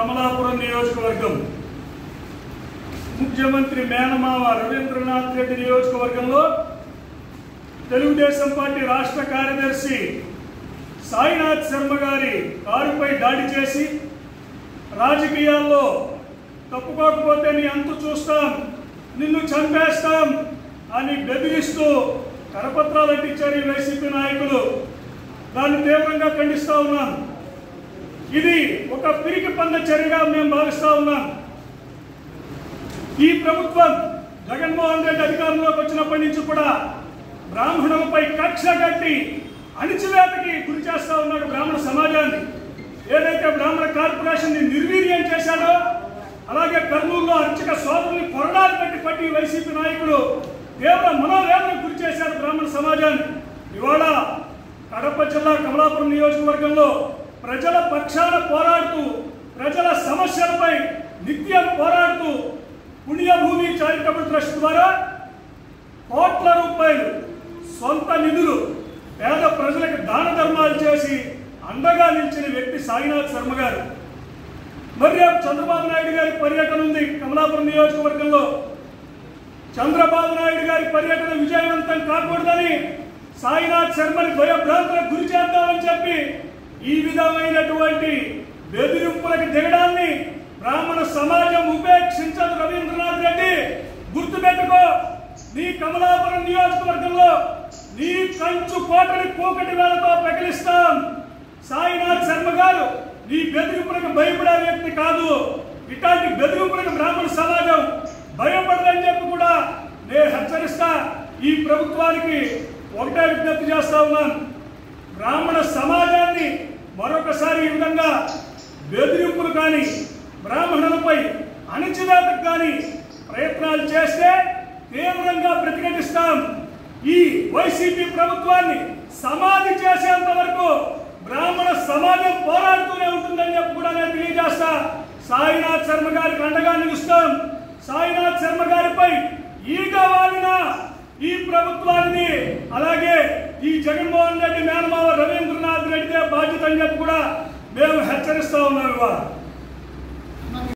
కమలాపురం నియోజకవర్గం ముఖ్యమంత్రి మేనమావ రవీంద్రనాథ్ రెడ్డి నియోజకవర్గంలో తెలుగుదేశం పార్టీ రాష్ట్ర కార్యదర్శి సాయినాథ్ శర్మ గారి కారుపై దాడి చేసి రాజకీయాల్లో తప్పుకోకపోతే నీ అంతు చూస్తాం నిన్ను చంపేస్తాం అని బెదిరిస్తూ కరపత్రాలు అంటించారు ఈ వైసీపీ నాయకులు దాన్ని తీవ్రంగా ఖండిస్తా ఉన్నాం ఇది ఒక పిరికి పంద చర్యగా మేము భావిస్తా ఉన్నాం ఈ ప్రభుత్వం జగన్మోహన్ రెడ్డి అధికారంలోకి వచ్చినప్పటి నుంచి కూడా బ్రాహ్మణులపై కక్ష కట్టి అణిచివేతకి గురి చేస్తా ఉన్నాడు బ్రాహ్మణ సమాజాన్ని ఏదైతే బ్రాహ్మణ కార్పొరేషన్ ని నిర్వీర్యం చేశాడో అలాగే కర్నూలులో అర్చక సోదరుని కొరడాలు పెట్టి పట్టి వైసీపీ నాయకులు తీవ్ర మనోవేదనకు గురి చేశారు బ్రాహ్మణ సమాజాన్ని ఇవాళ కడప జిల్లా కమలాపురం నియోజకవర్గంలో ప్రజల పక్షాన పోరాడుతూ ప్రజల సమస్యలపై నిత్యం పోరాడుతూ పుణ్యభూమి చారిటబుల్ ట్రస్ట్ ద్వారా కోట్ల రూపాయలు సొంత నిధులు పేద ప్రజలకు దాన ధర్మాలు చేసి అండగా నిలిచిన వ్యక్తి సాయినాథ్ శర్మ గారు మరి రేపు చంద్రబాబు నాయుడు గారి పర్యటన ఉంది కమలాపురం నియోజకవర్గంలో చంద్రబాబు నాయుడు గారి పర్యటన విజయవంతం కాకూడదని సాయినాథ్ శర్మని భయభ్రాంతులకు గురి చేద్దామని చెప్పి ఈ విధమైనటువంటి బెదిరింపులకు దిగడాన్ని బ్రాహ్మణ సమాజం ఉపేక్షించదు రవీంద్రనాథ్ రెడ్డి గుర్తుపెట్టుకో నీ కమలాపురం నియోజకవర్గంలో నీ కంచు కోటని కూకటి వేలతో పెకిలిస్తాం సాయినాథ్ శర్మ గారు నీ బెదిరింపులకు భయపడే వ్యక్తి కాదు ఇట్లాంటి బెదిరింపులకు బ్రాహ్మణ సమాజం భయపడదని చెప్పి కూడా నేను హెచ్చరిస్తా ఈ ప్రభుత్వానికి ఒకటే విజ్ఞప్తి చేస్తా ఉన్నాను బ్రాహ్మణ సమాజాన్ని మరొకసారి ఈ విధంగా బెదిరింపులు కానీ బ్రాహ్మణులపై అణచివేతకు కానీ ప్రయత్నాలు చేస్తే తీవ్రంగా ప్రతిఘటిస్తాం ఈ వైసీపీ ప్రభుత్వాన్ని సమాధి చేసేంత వరకు బ్రాహ్మణ సమాజం పోరాడుతూనే ఉంటుందని చెప్పి కూడా నేను తెలియజేస్తా సాయినాథ్ శర్మ గారికి అండగా నిలుస్తాం సాయినాథ్ శర్మ గారిపై ఈగ వాలిన ఈ ప్రభుత్వాన్ని అలాగే ఈ జగన్మోహన్ రెడ్డి మేనమావ రవీంద్రనాథ్ రెడ్డిదే బాధ్యత అని చెప్పి కూడా మేము హెచ్చరిస్తా ఉన్నాం ఇవాళ